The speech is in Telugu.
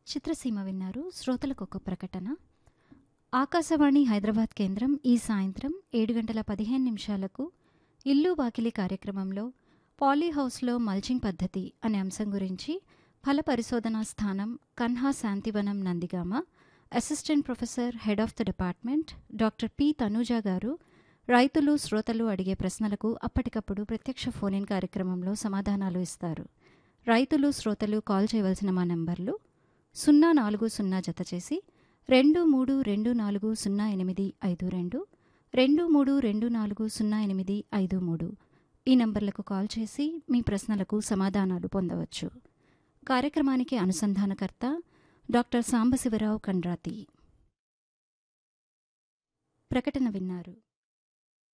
చిత్రసీమ విన్నారు శ్రోతలకు ఒక ప్రకటన ఆకాశవాణి హైదరాబాద్ కేంద్రం ఈ సాయంత్రం ఏడు గంటల పదిహేను నిమిషాలకు ఇల్లు వాకిలి కార్యక్రమంలో పాలీహౌస్లో మల్చింగ్ పద్ధతి అనే అంశం గురించి ఫల పరిశోధనా స్థానం Kanha Shantivanam Nandigama assistant professor head of the department doctor P Tanuja గారు రైతులు శ్రోతలు అడిగే ప్రశ్నలకు అప్పటికప్పుడు ప్రత్యక్ష ఫోన్ ఇన్ కార్యక్రమంలో సమాధానాలు ఇస్తారు రైతులు శ్రోతలు కాల్ చేయవలసిన మా నంబర్లు సున్నా నాలుగు సున్నా జత చేసి రెండు మూడు రెండు నాలుగు సున్నా ఎనిమిది ఐదు రెండు రెండు మూడు రెండు నాలుగు సున్నా ఎనిమిది ఐదు మూడు ఈ నంబర్లకు కాల్ చేసి మీ ప్రశ్నలకు సమాధానాలు పొందవచ్చు కార్యక్రమానికి అనుసంధానకర్త డాక్టర్ సాంబశివరావు కండ్రాతి ప్రకటన విన్నారు